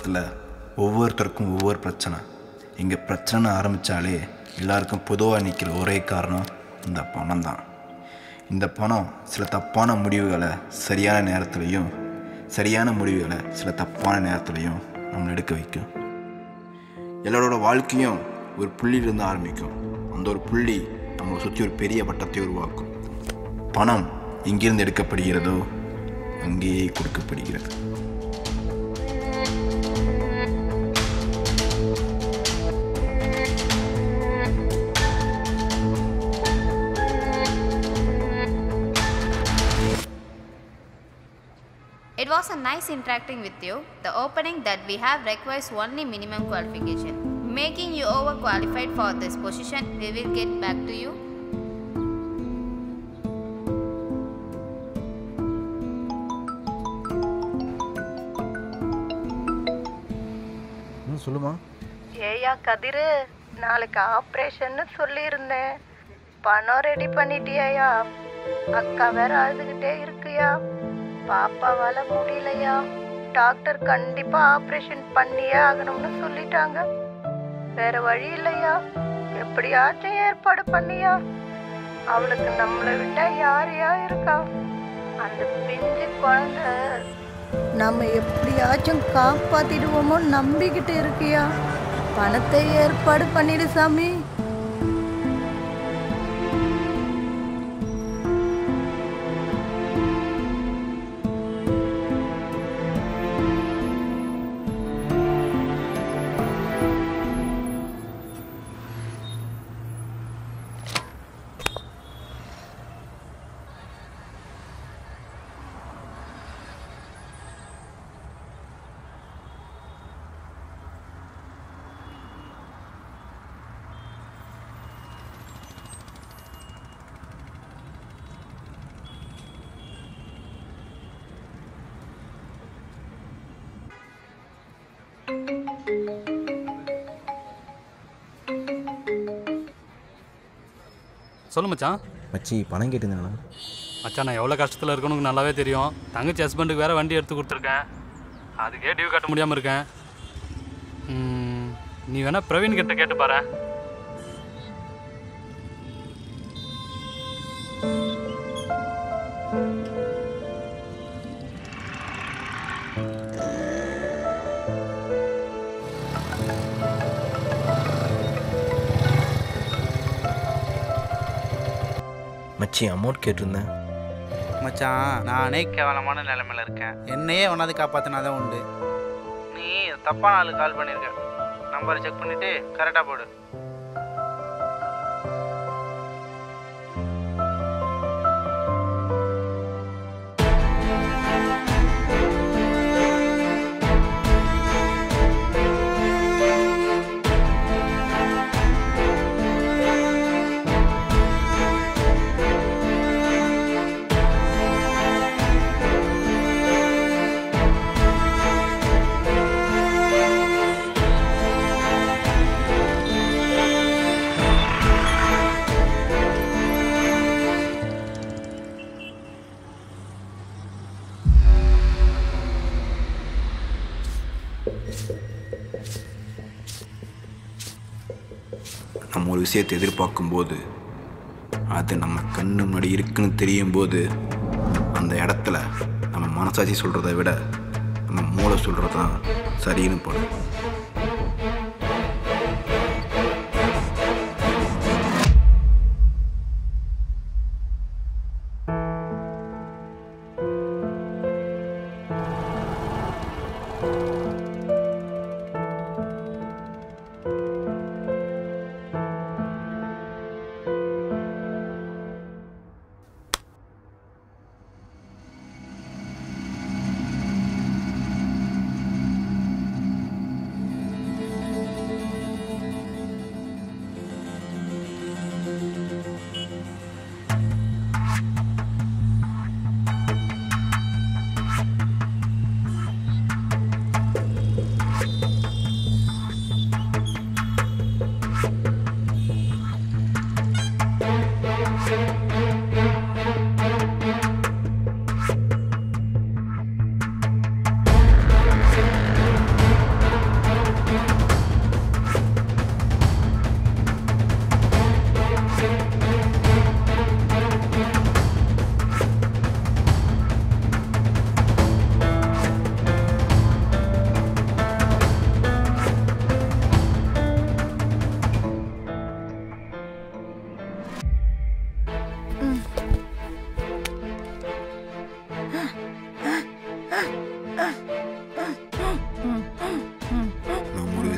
உலகத்தில் ஒவ்வொருத்தருக்கும் ஒவ்வொரு பிரச்சனை இங்கே பிரச்சனை ஆரம்பித்தாலே எல்லாருக்கும் பொதுவாக நிற்கிற ஒரே காரணம் இந்த பணம் தான் இந்த பணம் சில தப்பான முடிவுகளை சரியான நேரத்துலையும் சரியான முடிவுகளை சில தப்பான நேரத்துலையும் நம்மளை எடுக்க வைக்கும் எல்லாரோட வாழ்க்கையும் ஒரு புள்ளியிலிருந்து ஆரம்பிக்கும் அந்த ஒரு புள்ளி நம்மளை சுற்றி ஒரு பெரிய வட்டத்தை உருவாக்கும் பணம் எங்கிருந்து எடுக்கப்படுகிறதோ அங்கேயே கொடுக்கப்படுகிறது It was a nice interacting with you. The opening that we have requires only minimum qualification. Making you overqualified for this position, we will get back to you. ம் சொல்லுமா ஏயா கதிரு நாளைக்கு ஆப்ரேஷன்னு சொல்லியிருந்தேன் பணம் ரெடி பண்ணிட்டியாயா அக்கா வேற அழுதுகிட்டே இருக்குயா பாப்பாவால முடியலையா டாக்டர் கண்டிப்பா ஆப்ரேஷன் பண்ணியே ஆகணும்னு சொல்லிட்டாங்க வேற வழி இல்லையா எப்படியாச்சும் ஏற்பாடு பண்ணியா அவளுக்கு நம்மளை விட்டா யாரையா இருக்கா அந்த பிஞ்சு குழந்தை நம்ம எப்படியாச்சும் காப்பாத்திடுவோமோ நம்பிக்கிட்டு இருக்கியா பணத்தை ஏற்பாடு பண்ணிடு சாமி சொல்லு மச்சான் மச்சி பணம் கேட்டிருந்தேண்ணா மச்சான் நான் எவ்வளோ கஷ்டத்தில் இருக்கணும் உனக்கு நல்லாவே தெரியும் தங்கச்சி ஹஸ்பண்டுக்கு வேற வண்டி எடுத்து கொடுத்துருக்கேன் அதுக்கே டியூ கட்ட முடியாமல் இருக்கேன் ம், நீ வேணா பிரவீன் கிட்ட கேட்டு பாரு மச்சி அமௌண்ட் கேட்டிருந்தேன் மச்சான் நானே கேவலமான நிலைமையில இருக்கேன் என்னையே ஒன்றாவது காப்பாற்றினாதான் உண்டு நீ தப்பான ஆளுக்கு கால் பண்ணியிருக்க நம்பரை செக் பண்ணிட்டு கரெக்டாக போடு நம்ம ஒரு விஷயத்தை எதிர்பார்க்கும்போது அது நம்ம கண்ணு முன்னாடி இருக்குன்னு தெரியும் போது அந்த இடத்துல நம்ம மனசாட்சி சொல்கிறத விட நம்ம மூளை சொல்கிறது தான் சரின்னு படும்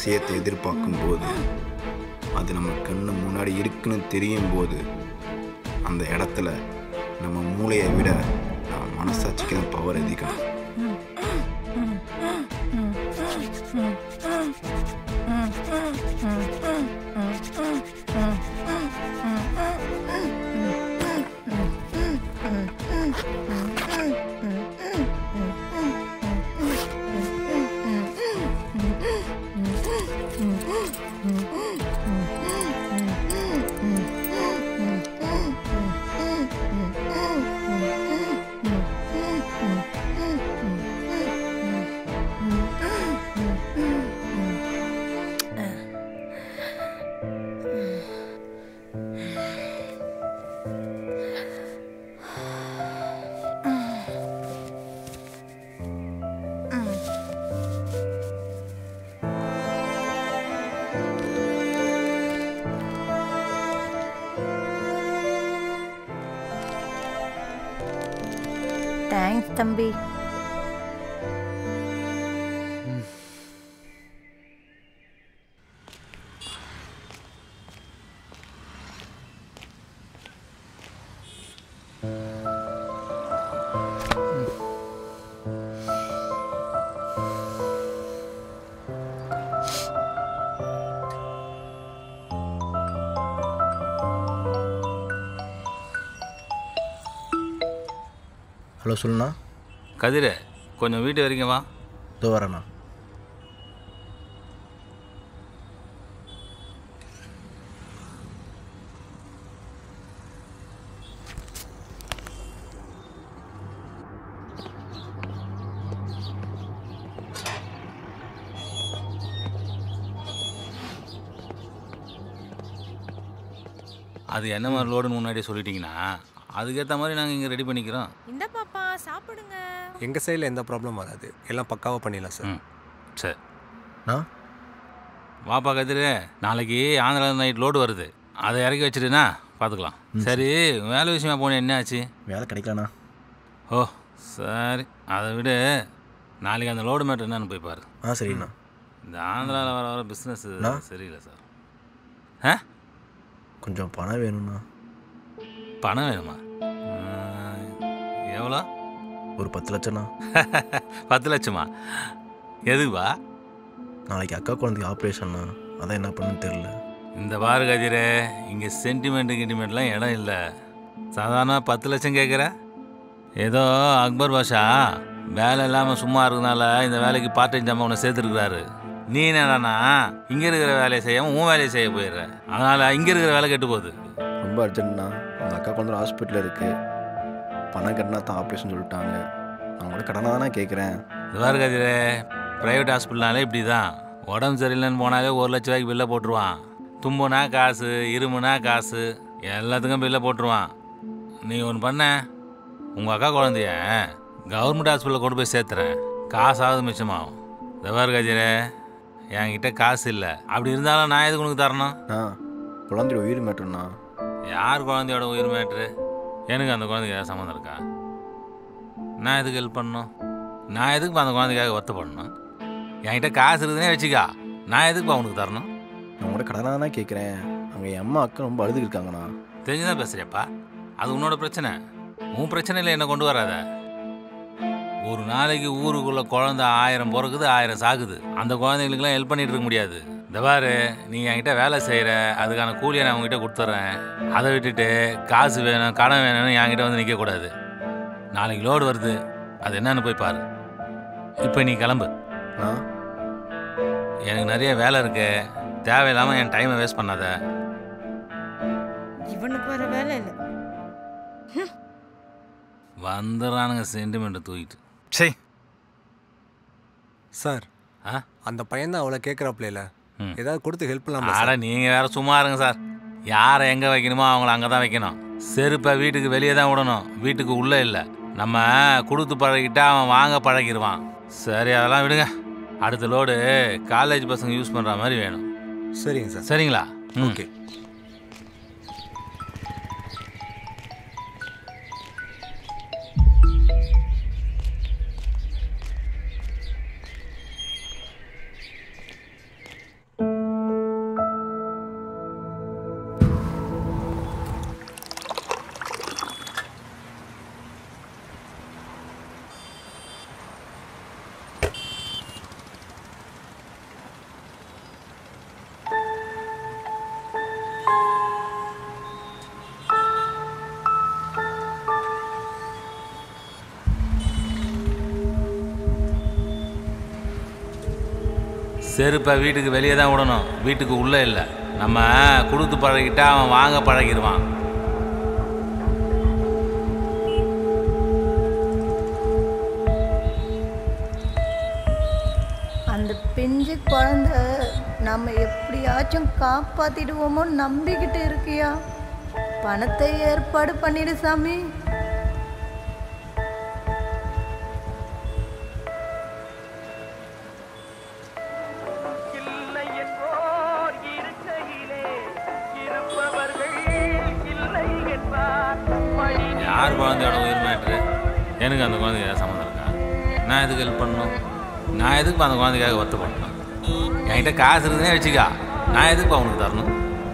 விஷயத்தை எதிர்பார்க்கும் போது அது நம்ம கண்ணு முன்னாடி இருக்குன்னு தெரியும் போது அந்த இடத்துல நம்ம மூளையை விட நம்ம மனசாட்சிக்கு தான் பவர் அதிகம் தேங்க்ஸ் தம்பி ஹலோ சொல்லுண்ணா கதிர் கொஞ்சம் வீட்டு வரைக்கும் வா இதோ வரேண்ணா அது என்ன மாதிரி லோடுன்னு முன்னாடியே சொல்லிட்டீங்கன்னா அதுக்கேற்ற மாதிரி நாங்கள் இங்கே ரெடி பண்ணிக்கிறோம் இந்த பாப்பா சாப்பிடுங்க எங்கள் சைடில் எந்த ப்ராப்ளம் வராது எல்லாம் பக்காவாக பண்ணிடலாம் சார் ம் சரி அண்ணா வாப்பா கதிர் நாளைக்கு ஆந்திரா நைட் லோடு வருது அதை இறக்கி வச்சுட்டுனா பார்த்துக்கலாம் சரி வேலை விஷயமா போனேன் என்ன ஆச்சு வேலை கிடைக்கலண்ணா ஓ சரி அதை விடு நாளைக்கு அந்த லோடு மேட்ரு என்னன்னு போய் பாரு ஆ சரிண்ணா இந்த ஆந்திராவில் வர வர பிஸ்னஸ் அண்ணா? சரியில்லை சார் ஆ கொஞ்சம் பணம் வேணும்ண்ணா பணம் வேணுமா ஆ, எவ்வளோ ஒரு பத்து லட்சம்ண்ணா பத்து லட்சமா எதுக்குப்பா நாளைக்கு அக்கா குழந்தைக்கு ஆப்ரேஷன்ண்ணா அதான் என்ன பண்ணுன்னு தெரில இந்த பாரு கதிரே இங்கே சென்டிமெண்ட்டு கிண்டிமெண்ட்லாம் இடம் இல்லை சாதாரண பத்து லட்சம் கேட்குற ஏதோ அக்பர் பாஷா வேலை இல்லாமல் சும்மா இருக்கனால இந்த வேலைக்கு பார்ட் டைம் ஜாமான் உன்னை சேர்த்துருக்குறாரு நீ என்னடானா இங்கே இருக்கிற வேலையை செய்யாமல் உன் வேலையை செய்ய போயிடுற அதனால் இங்கே இருக்கிற வேலை கெட்டு போகுது ரொம்ப அர்ஜென்ட்ண்ணா அந்த அக்கா குழந்தை ஹாஸ்பிட்டலில் இருக்குது பணம் கட்டினா தான் ஆப்ரேஷன் சொல்லிட்டாங்க நான் கூட கடனாக தானே கேட்குறேன் இது பாரு கதிரே ப்ரைவேட் ஹாஸ்பிட்டல்னாலே இப்படி தான் உடம்பு சரியில்லைன்னு போனாலே ஒரு லட்ச ரூபாய்க்கு பில்லை போட்டுருவான் தும்புனா காசு இருமுனா காசு எல்லாத்துக்கும் பில்லை போட்டுருவான் நீ ஒன்று பண்ண உங்கள் அக்கா குழந்தைய கவர்மெண்ட் ஹாஸ்பிட்டலில் கொண்டு போய் சேர்த்துறேன் காசாவது மிச்சமாகும் இந்த பாரு கதிரே என்கிட்ட காசு இல்லை அப்படி இருந்தாலும் நான் எதுக்கு உனக்கு தரணும் அண்ணா குழந்தையோட உயிர் மேட்டர்ண்ணா யார் குழந்தையோட உயிர் மேட்ரு எனக்கு அந்த குழந்தைக்கு ஏதாவது சம்மந்தம் இருக்கா நான் எதுக்கு ஹெல்ப் பண்ணணும் நான் எதுக்கு அந்த குழந்தைக்காக வருத்தப்படணும் என்கிட்ட காசு இருக்குதுன்னே வச்சுக்கா நான் எதுக்குப்பா உனக்கு தரணும் நான் கூட கடனாக தானே கேட்குறேன் அங்கே என் அம்மா அக்கா ரொம்ப அழுதுக்கு இருக்காங்கண்ணா தெரிஞ்சுதான் பேசுறியாப்பா அது உன்னோட பிரச்சனை உன் பிரச்சனையில் என்ன கொண்டு வராத ஒரு நாளைக்கு ஊருக்குள்ள குழந்தை ஆயிரம் பிறக்குது ஆயிரம் சாகுது அந்த குழந்தைங்களுக்குலாம் ஹெல்ப் பண்ணிட்டு இருக்க முடியாது இந்த பாரு நீ என்கிட்ட வேலை செய்கிற அதுக்கான கூலியை நான் உங்ககிட்ட கொடுத்துட்றேன் அதை விட்டுட்டு காசு வேணும் கடன் வேணும்னு என்கிட்ட வந்து நிற்கக்கூடாது நாளைக்கு லோடு வருது அது என்னன்னு போய் பாரு இப்போ நீ கிளம்பு அண்ணா எனக்கு நிறைய வேலை இருக்கு தேவையில்லாமல் என் டைமை வேஸ்ட் பண்ணாத இவனுக்கு வர வேலை இல்லை வந்துடுறானுங்க சென்டிமெண்ட்டை தூக்கிட்டு சரி சார் ஆ அந்த பையன் தான் அவ்வளோ கேட்குறாப்ல ம். ஏதாவது கொடுத்து ஹெல்ப் பண்ணலாமா ஆட சார் நீங்க வேற சும்மா இருங்க சார் யாரை எங்க வைக்கணுமோ அவங்கள அங்கே தான் வைக்கணும் செருப்பை வீட்டுக்கு வெளியே தான் விடணும் வீட்டுக்கு உள்ளே இல்லை நம்ம கொடுத்து பழகிட்டா அவன் வாங்க பழகிடுவான் சரி அதெல்லாம் விடுங்க அடுத்த லோடு காலேஜ் பசங்க யூஸ் பண்ணுற மாதிரி வேணும் சரிங்க சார் சரிங்களா ம். ஓகே செருப்பை வீட்டுக்கு வெளியே தான் விடணும் வீட்டுக்கு உள்ளே இல்லை நம்ம கொடுத்து பழகிட்டா அவன் வாங்க பழகிடுவான் அந்த பிஞ்சு குழந்தை நம்ம எப்படியாச்சும் காப்பாத்திடுவோமோ நம்பிக்கிட்டு இருக்கியா பணத்தை ஏற்பாடு பண்ணிடு சாமி யார் குழந்தையோட உயிர் மேட்ரு எனக்கு அந்த குழந்தைக்கு ஏதாவது சம்மந்தம் இருக்கா நான் எதுக்கு ஹெல்ப் பண்ணணும் நான் எதுக்கு அந்த குழந்தைக்காக ஒத்து பண்ணணும் என்கிட்ட காசு இருக்குதுன்னே வச்சுக்கா நான் எதுக்கு அவனுக்கு தரணும்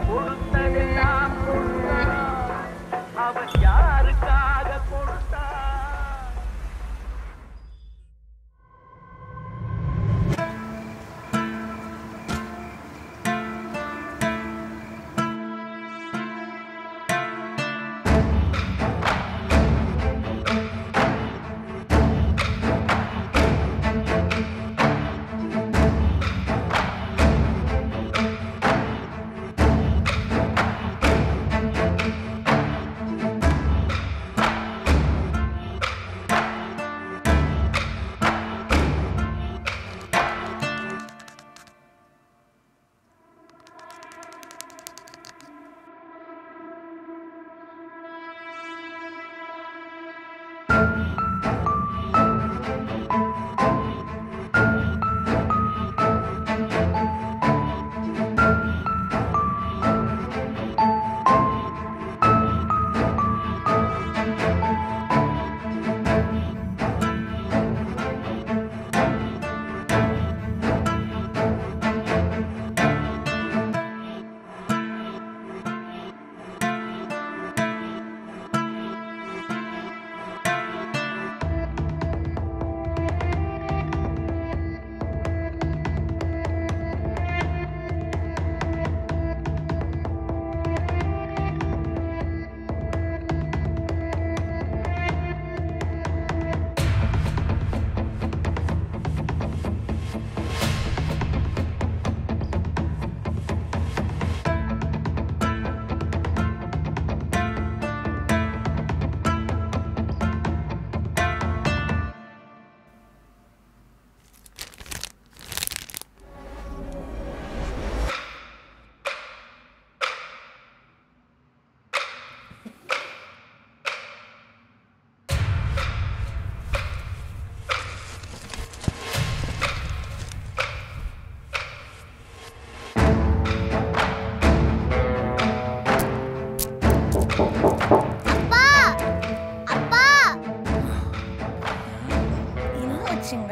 என்னாச்சுங்க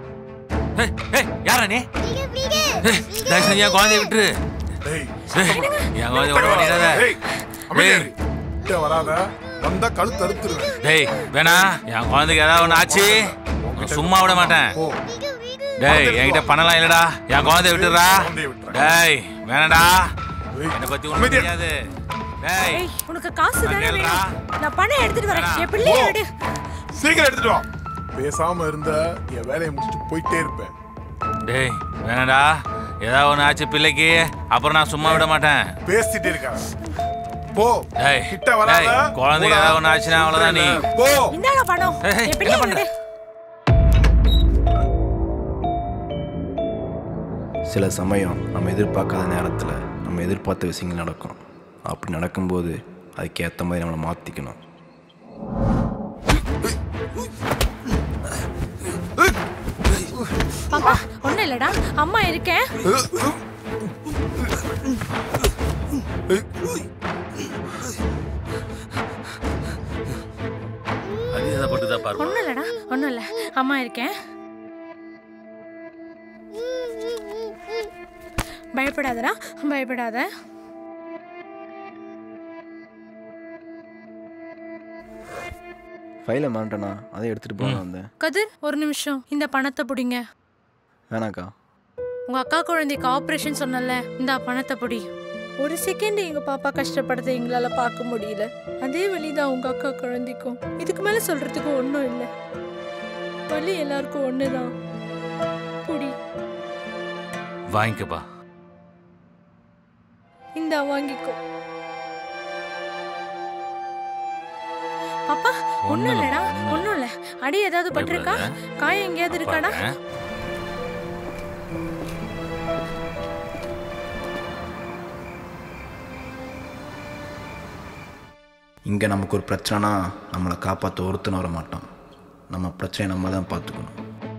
ஏய், ஏய், யாரா நீ ஏய், தயவு செஞ்சு என் குழந்தைய விட்டுரு ஏய், என் குழந்தைய விட பண்ணிடாத டேய், வராத வந்தா கழுத்து அறுத்துருவேன் டேய் வேணா என் குழந்தைக்கு ஏதாவது ஒன்று ஆச்சு நான் சும்மா விட மாட்டேன் போ டேய் என்கிட்ட பணம்லாம் இல்லடா என் குழந்தைய விட்டுடுறா குழந்தைய விட்டுறேன். டேய் வேணாடா ஏய், என்னை பத்தி ஒன்றும் அமைதியா தெரியாது டேய் ஏய் உனக்கு காசு தானே அங்கேல்றா. வேணும் நான் பணம் எடுத்துட்டு வரேன் வேணாம். என் பிள்ளைய போ. விடு சீக்கிரம் எடுத்துட்டு வா பேசாம இருந்த என் வேலையை முடிச்சுட்டு போயிட்டே இருப்பேன் டேய் வேணாடா ஏதாவது ஒன்று ஆச்சு பிள்ளைக்கு அப்புறம் நான் சும்மா விட மாட்டேன் பேசிட்டு இருக்காங்க போ டேய் கிட்ட வராத டேய், குழந்தைக்கு போடா. ஏதாவது ஒன்று ஆச்சுன்னா அவ்வளோதான் நீ போ இந்தாடா பணம் ஏய், என் பிள்ளைய என்ன பண்ற? விடு சில சமயம் நம்ம எதிர்பார்க்காத நேரத்தில் நம்ம எதிர்பார்த்த விஷயங்கள் நடக்கும் அப்படி நடக்கும்போது அதுக்கேற்ற மாதிரி நம்மளை மாற்றிக்கணும் பாப்பா ஒண்ணும் இல்லடா அம்மா இருக்கேன் அதிகப்பட்டு தான் பாரு ஒண்ணும் இல்லடா ஒண்ணும் இல்ல அம்மா இருக்கேன் பயப்படாதடா பயப்படாத ஃபைலை மாட்டேண்ணா அதை எடுத்துகிட்டு போகணும் வந்தேன் கதிர் ஒரு நிமிஷம் இந்த பணத்தை பிடிங்க வேணாக்கா உங்க அக்கா குழந்தைக்கு ஆப்ரேஷன் சொன்னல இந்த பணத்தை பிடி ஒரு செகண்ட் எங்க பாப்பா கஷ்டப்படுறதை எங்களால பார்க்க முடியல அதே வழிதான் உங்க அக்கா குழந்தைக்கும் இதுக்கு மேல சொல்றதுக்கு ஒன்றும் இல்லை வலி எல்லாருக்கும் ஒண்ணுதான் புடி வாங்கிக்கப்பா இந்த வாங்கிக்கோ பாப்பா ஒண்ணும் ஒண்ணும் இல்ல, இல்லடா ஒண்ணும் இல்ல. ஒண்ணும் இல்ல அடி ஏதாவது பட்டிருக்கா பயப்படாத. காயம் எங்கேயாவது இருக்காடா பாருங்க. இங்கே நமக்கு ஒரு பிரச்சனைனா நம்மளை காப்பாற்ற ஒருத்தன் வர மாட்டான் நம்ம பிரச்சனையை நம்ம தான் பார்த்துக்கணும்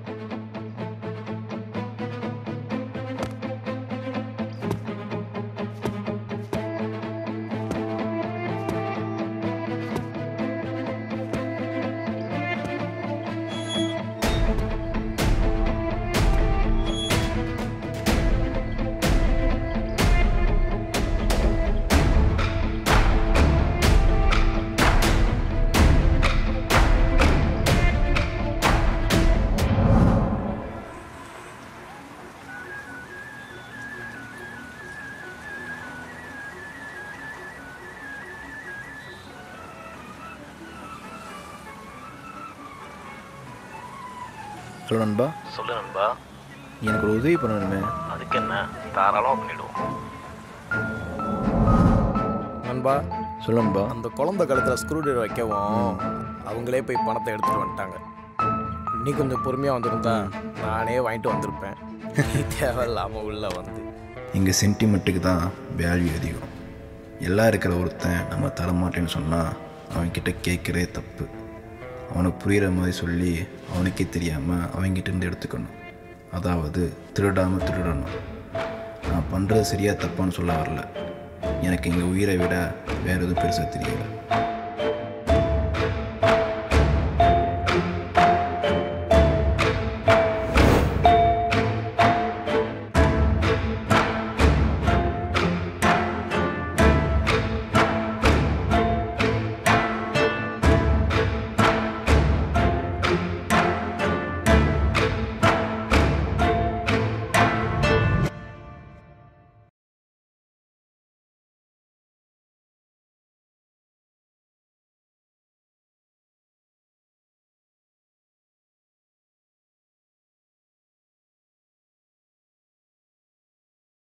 ஹலோ நண்பா சொல்லு நண்பா எனக்கு ஒரு உதவி பண்ணணுமே அதுக்கு என்ன தாராளமாக பண்ணிடுவோம் நண்பா சொல்லு நண்பா அந்த குழந்தை கழுத்தில் ஸ்க்ரூ டிரைவர் வைக்கவும் அவங்களே போய் பணத்தை எடுத்துட்டு வந்துட்டாங்க நீ கொஞ்சம் பொறுமையாக வந்திருந்தா நானே வாங்கிட்டு வந்திருப்பேன் நீ தேவையில்லாமல் உள்ள வந்து இங்கே சென்டிமெண்ட்டுக்கு தான் வேல்யூ அதிகம் எல்லாம் இருக்கிற ஒருத்தன் நம்ம தரமாட்டேன்னு சொன்னால் அவன்கிட்ட கேட்குறே தப்பு அவனுக்கு புரிகிற மாதிரி சொல்லி அவனுக்கே தெரியாமல் அவன்கிட்ட இருந்து எடுத்துக்கணும் அதாவது திருடாமல் திருடணும் நான் பண்ணுறது சரியாக தப்பான்னு சொல்ல வரல எனக்கு எங்கள் உயிரை விட வேறு எதுவும் பெருசாக தெரியல